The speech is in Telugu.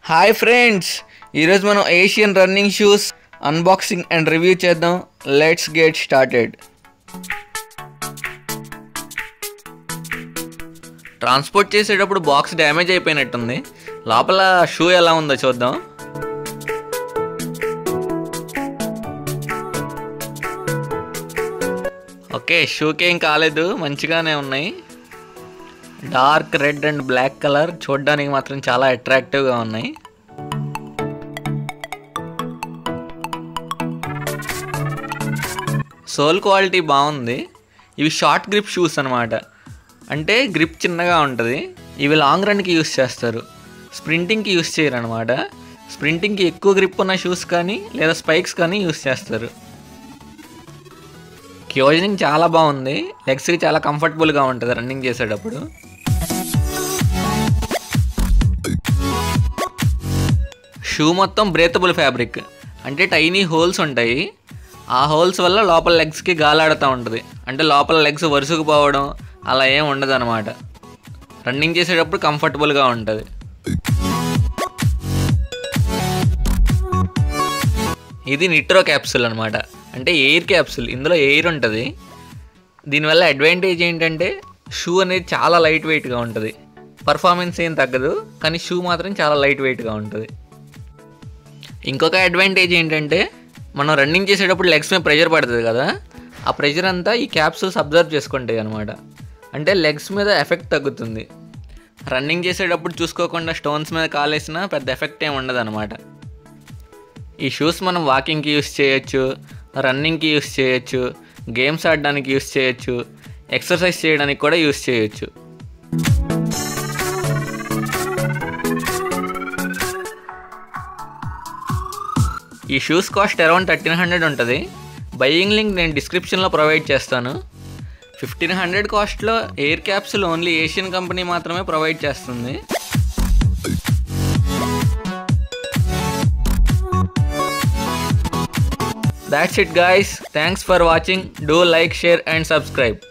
హాయ్ ఫ్రెండ్స్ ఈరోజు మనం Asian running shoes unboxing and review చేద్దాం లెట్స్ గెట్ స్టార్టెడ్ ట్రాన్స్పోర్ట్ చేసేటప్పుడు బాక్స్ డ్యామేజ్ అయిపోయినట్టుంది లోపల షూ ఎలా ఉందో చూద్దాం ఓకే షూకి ఏం కాలేదు మంచిగానే ఉన్నాయి dark red and black colour చూడడానికి మాత్రం చాలా అట్రాక్టివ్గా ఉన్నాయి సోల్ క్వాలిటీ బాగుంది ఇవి షార్ట్ గ్రిప్ షూస్ అనమాట అంటే గ్రిప్ చిన్నగా ఉంటుంది ఇవి లాంగ్ రన్కి యూస్ చేస్తారు స్ప్రింటింగ్కి యూస్ చేయరు అనమాట స్ప్రింటింగ్కి ఎక్కువ గ్రిప్ ఉన్న షూస్ కానీ లేదా స్పైక్స్ కానీ యూస్ చేస్తారు క్యోజనింగ్ చాలా బాగుంది లెగ్స్కి చాలా కంఫర్టబుల్గా ఉంటుంది రన్నింగ్ చేసేటప్పుడు షూ మొత్తం బ్రేతబుల్ ఫ్యాబ్రిక్ అంటే టైనీ హోల్స్ ఉంటాయి ఆ హోల్స్ వల్ల లోపల లెగ్స్కి గాలాడుతూ ఉంటుంది అంటే లోపల లెగ్స్ వరుసకుపోవడం అలా ఏం ఉండదు అనమాట రన్నింగ్ చేసేటప్పుడు కంఫర్టబుల్గా ఉంటుంది ఇది నిట్రో క్యాప్సూల్ అనమాట అంటే ఎయిర్ క్యాప్సూల్ ఇందులో ఎయిర్ ఉంటుంది దీనివల్ల అడ్వాంటేజ్ ఏంటంటే షూ అనేది చాలా లైట్ వెయిట్గా ఉంటుంది పర్ఫార్మెన్స్ ఏం తగ్గదు కానీ షూ మాత్రం చాలా లైట్ వెయిట్గా ఉంటుంది ఇంకొక అడ్వాంటేజ్ ఏంటంటే మనం రన్నింగ్ చేసేటప్పుడు లెగ్స్ మీద ప్రెషర్ పడుతుంది కదా ఆ ప్రెషర్ అంతా ఈ క్యాప్సూల్స్ అబ్జర్వ్ చేసుకుంటాయి అనమాట అంటే లెగ్స్ మీద ఎఫెక్ట్ తగ్గుతుంది రన్నింగ్ చేసేటప్పుడు చూసుకోకుండా స్టోన్స్ మీద కాలేసినా పెద్ద ఎఫెక్ట్ ఏమి ఉండదు అనమాట ఈ షూస్ మనం వాకింగ్కి యూస్ చేయొచ్చు రన్నింగ్కి యూస్ చేయొచ్చు గేమ్స్ ఆడడానికి యూస్ చేయొచ్చు ఎక్సర్సైజ్ చేయడానికి కూడా యూస్ చేయొచ్చు ఈ shoes cost around thirteen hundred ఉంటుంది బయ్యింగ్ లింక్ నేను డిస్క్రిప్షన్లో ప్రొవైడ్ చేస్తాను ఫిఫ్టీన్ హండ్రెడ్ కాస్ట్లో air capsule only Asian company మాత్రమే ప్రొవైడ్ చేస్తుంది That's it guys. Thanks for watching. Do like, share and subscribe.